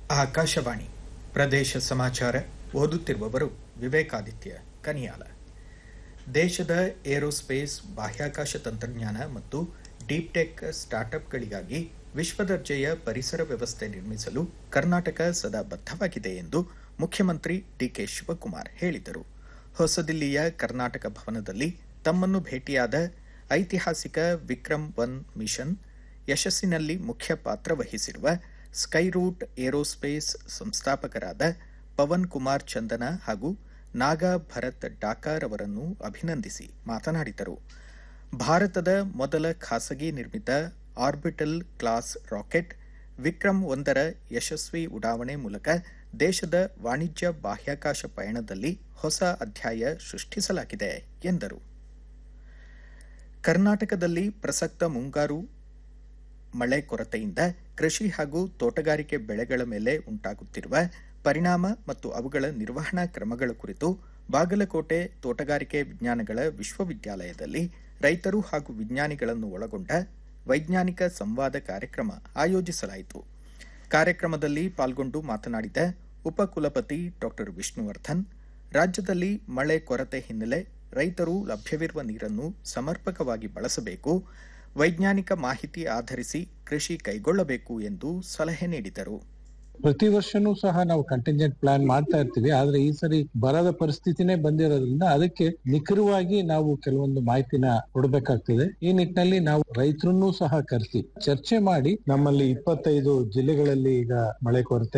ಆಕಾಶವಾಣಿ ಪ್ರದೇಶ ಸಮಾಚಾರ ಓದುತ್ತಿರುವವರು ವಿವೇಕಾದಿತ್ಯ ಕನಿಯಾಲ ದೇಶದ ಏರೋಸ್ಪೇಸ್ ಬಾಹ್ಯಾಕಾಶ ತಂತ್ರಜ್ಞಾನ ಮತ್ತು ಡೀಪ್ ಟೆಕ್ ಸ್ಟಾರ್ಟ್ಅಪ್ಗಳಿಗಾಗಿ ವಿಶ್ವದರ್ಜೆಯ ಪರಿಸರ ವ್ಯವಸ್ಥೆ ನಿರ್ಮಿಸಲು ಕರ್ನಾಟಕ ಸದಾ ಬದ್ಧವಾಗಿದೆ ಎಂದು ಮುಖ್ಯಮಂತ್ರಿ ಡಿಕೆ ಶಿವಕುಮಾರ್ ಹೇಳಿದರು ಹೊಸದಿಲ್ಲಿಯ ಕರ್ನಾಟಕ ಭವನದಲ್ಲಿ ತಮ್ಮನ್ನು ಭೇಟಿಯಾದ ಐತಿಹಾಸಿಕ ವಿಕ್ರಮ್ ಒನ್ ಮಿಷನ್ ಯಶಸ್ಸಿನಲ್ಲಿ ಮುಖ್ಯ ಪಾತ್ರ ವಹಿಸಿರುವ ಸ್ಕೈರೂಟ್ ಏರೋಸ್ಪೇಸ್ ಸಂಸ್ಥಾಪಕರಾದ ಪವನ್ ಕುಮಾರ್ ಚಂದನ ಹಾಗೂ ನಾಗಾ ಭರತ್ ಡಾಕಾರ್ ಅವರನ್ನು ಅಭಿನಂದಿಸಿ ಮಾತನಾಡಿದರು ಭಾರತದ ಮೊದಲ ಖಾಸಗಿ ನಿರ್ಮಿತ ಆರ್ಬಿಟಲ್ ಕ್ಲಾಸ್ ರಾಕೆಟ್ ವಿಕ್ರಮ್ ಒಂದರ ಯಶಸ್ವಿ ಉಡಾವಣೆ ಮೂಲಕ ದೇಶದ ವಾಣಿಜ್ಯ ಬಾಹ್ಯಾಕಾಶ ಪಯಣದಲ್ಲಿ ಹೊಸ ಅಧ್ಯಾಯ ಸೃಷ್ಟಿಸಲಾಗಿದೆ ಎಂದರು ಕರ್ನಾಟಕದಲ್ಲಿ ಪ್ರಸಕ್ತ ಮುಂಗಾರು ಮಳೆ ಕೊರತೆಯಿಂದ ಕೃಷಿ ಹಾಗೂ ತೋಟಗಾರಿಕೆ ಬೆಳೆಗಳ ಮೇಲೆ ಉಂಟಾಗುತ್ತಿರುವ ಪರಿಣಾಮ ಮತ್ತು ಅವುಗಳ ನಿರ್ವಹಣಾ ಕ್ರಮಗಳ ಕುರಿತು ಬಾಗಲಕೋಟೆ ತೋಟಗಾರಿಕೆ ವಿಜ್ಞಾನಗಳ ವಿಶ್ವವಿದ್ಯಾಲಯದಲ್ಲಿ ರೈತರು ಹಾಗೂ ವಿಜ್ಞಾನಿಗಳನ್ನು ಒಳಗೊಂಡ ವೈಜ್ಞಾನಿಕ ಸಂವಾದ ಕಾರ್ಯಕ್ರಮ ಆಯೋಜಿಸಲಾಯಿತು ಕಾರ್ಯಕ್ರಮದಲ್ಲಿ ಪಾಲ್ಗೊಂಡು ಮಾತನಾಡಿದ ಉಪಕುಲಪತಿ ಡಾ ವಿಷ್ಣುವರ್ಧನ್ ರಾಜ್ಯದಲ್ಲಿ ಮಳೆ ಕೊರತೆ ಹಿನ್ನೆಲೆ ರೈತರು ಲಭ್ಯವಿರುವ ನೀರನ್ನು ಸಮರ್ಪಕವಾಗಿ ಬಳಸಬೇಕು ವೈಜ್ಞಾನಿಕ ಮಾಹಿತಿ ಆಧರಿಸಿ ಕೃಷಿ ಕೈಗೊಳ್ಳಬೇಕು ಎಂದು ಸಲಹೆ ನೀಡಿದರು ಪ್ರತಿ ವರ್ಷನೂ ಸಹ ನಾವು ಕಂಟಿಂಜೆಂಟ್ ಪ್ಲಾನ್ ಮಾಡ್ತಾ ಇರ್ತೀವಿ ಆದ್ರೆ ಈ ಸರಿ ಬರದ ಪರಿಸ್ಥಿತಿನೇ ಬಂದಿರೋದ್ರಿಂದ ಅದಕ್ಕೆ ನಿಖರವಾಗಿ ನಾವು ಕೆಲವೊಂದು ಮಾಹಿತಿನ ಕೊಡಬೇಕಾಗ್ತದೆ ಈ ನಿಟ್ಟಿನಲ್ಲಿ ನಾವು ರೈತರನ್ನೂ ಸಹ ಕರೆಸಿ ಚರ್ಚೆ ಮಾಡಿ ನಮ್ಮಲ್ಲಿ ಇಪ್ಪತ್ತೈದು ಜಿಲ್ಲೆಗಳಲ್ಲಿ ಈಗ ಮಳೆ ಕೊರತೆ